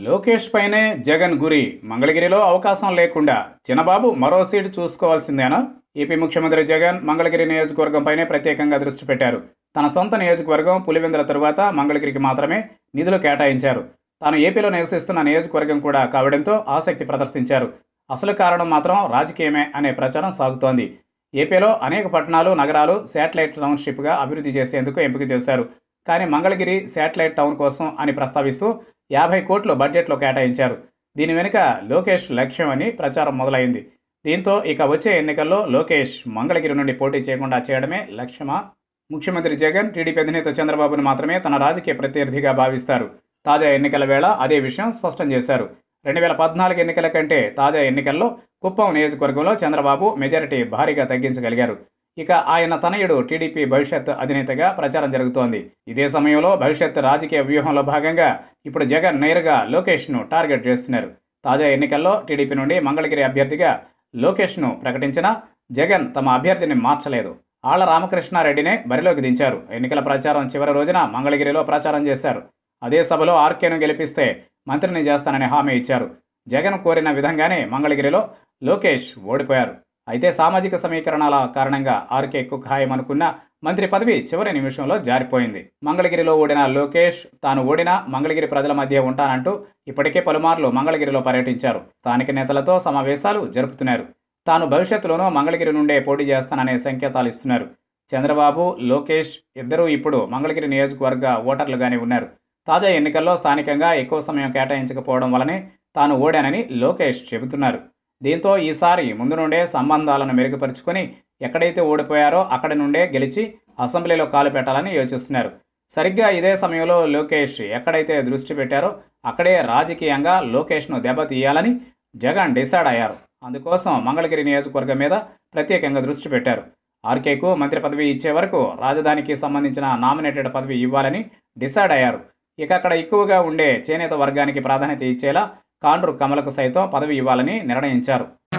లోకేష్ పైనే జగన్ గురి మంగళగిరిలో అవకాశం లేకుండా చిన్నబాబు మరో సీటు చూసుకోవాల్సిందేనా ఏపీ ముఖ్యమంత్రి జగన్ మంగళగిరి నియోజకవర్గంపైనే ప్రత్యేకంగా దృష్టి పెట్టారు తన సొంత నియోజకవర్గం పులివెందుల తరువాత మంగళగిరికి మాత్రమే నిధులు కేటాయించారు తాను ఏపీలో నివసిస్తున్న నియోజకవర్గం కూడా కావడంతో ఆసక్తి ప్రదర్శించారు అసలు కారణం మాత్రం రాజకీయమే అనే ప్రచారం సాగుతోంది ఏపీలో అనేక పట్టణాలు నగరాలు శాటిలైట్ టౌన్షిప్గా అభివృద్ధి చేసేందుకు ఎంపిక చేశారు కానీ మంగళగిరి శాటిలైట్ టౌన్ కోసం అని ప్రస్తావిస్తూ యాభై కోట్లు బడ్జెట్లో కేటాయించారు దీని వెనుక లోకేష్ లక్ష్యం అని ప్రచారం మొదలైంది దీంతో ఇక వచ్చే ఎన్నికల్లో లోకేష్ మంగళగిరి నుండి పోటీ చేయకుండా చేయడమే లక్ష్యమా ముఖ్యమంత్రి జగన్ టీడీపీ అధినేత చంద్రబాబును మాత్రమే తన రాజకీయ ప్రత్యర్థిగా భావిస్తారు తాజా ఎన్నికల వేళ అదే విషయం స్పష్టం చేశారు రెండు వేల పద్నాలుగు ఎన్నికల కంటే తాజా ఎన్నికల్లో కుప్పం నియోజకవర్గంలో చంద్రబాబు మెజారిటీ భారీగా తగ్గించగలిగారు ఇక ఆయన తనయుడు టీడీపీ భవిష్యత్ అధినేతగా ప్రచారం జరుగుతోంది ఇదే సమయంలో భవిష్యత్ రాజకీయ వ్యూహంలో భాగంగా ఇప్పుడు జగన్ నేరుగా లోకేష్ను టార్గెట్ చేస్తున్నారు తాజా ఎన్నికల్లో టీడీపీ నుండి మంగళగిరి అభ్యర్థిగా లోకేష్ను ప్రకటించినా జగన్ తమ అభ్యర్థిని మార్చలేదు ఆళ్ల రామకృష్ణారెడ్డినే బరిలోకి దించారు ఎన్నికల ప్రచారం చివరి రోజున మంగళగిరిలో ప్రచారం చేశారు అదే సభలో ఆర్కేను గెలిపిస్తే మంత్రిని చేస్తానని హామీ ఇచ్చారు జగన్ కోరిన విధంగానే మంగళగిరిలో లోకేష్ ఓడిపోయారు అయితే సామాజిక సమీకరణాల కారణంగా ఆర్కే కుక్ ఖాయం అనుకున్న మంత్రి పదవి చివరి నిమిషంలో జారిపోయింది మంగళగిరిలో ఓడిన లోకేష్ తాను ఓడినా మంగళగిరి ప్రజల మధ్య ఉంటానంటూ ఇప్పటికే పలుమార్లు మంగళగిరిలో పర్యటించారు స్థానిక నేతలతో సమావేశాలు జరుపుతున్నారు తాను భవిష్యత్తులోనూ మంగళగిరి నుండే పోటీ చేస్తాననే సంకేతాలు ఇస్తున్నారు చంద్రబాబు లోకేష్ ఇద్దరూ ఇప్పుడు మంగళగిరి నియోజకవర్గ ఓటర్లుగానే ఉన్నారు తాజా ఎన్నికల్లో స్థానికంగా ఎక్కువ సమయం కేటాయించకపోవడం వల్లనే తాను ఓడానని లోకేష్ చెబుతున్నారు దీంతో ఈసారి ముందు నుండే సంబంధాలను మెరుగుపరుచుకొని ఎక్కడైతే ఓడిపోయారో అక్కడి నుండే గెలిచి అసెంబ్లీలో కాలు పెట్టాలని యోచిస్తున్నారు సరిగ్గా ఇదే సమయంలో లోకేష్ ఎక్కడైతే దృష్టి పెట్టారో అక్కడే రాజకీయంగా లోకేష్ను దెబ్బతీయాలని జగన్ డిసైడ్ అయ్యారు అందుకోసం మంగళగిరి నియోజకవర్గం మీద ప్రత్యేకంగా దృష్టి పెట్టారు ఆర్కేకు మంత్రి పదవి ఇచ్చే వరకు రాజధానికి సంబంధించిన నామినేటెడ్ పదవి ఇవ్వాలని డిసైడ్ అయ్యారు ఇక అక్కడ ఎక్కువగా ఉండే చేనేత వర్గానికి ప్రాధాన్యత ఇచ్చేలా కాండ్రు కమలకు సైతం పదవి ఇవ్వాలని నిర్ణయించారు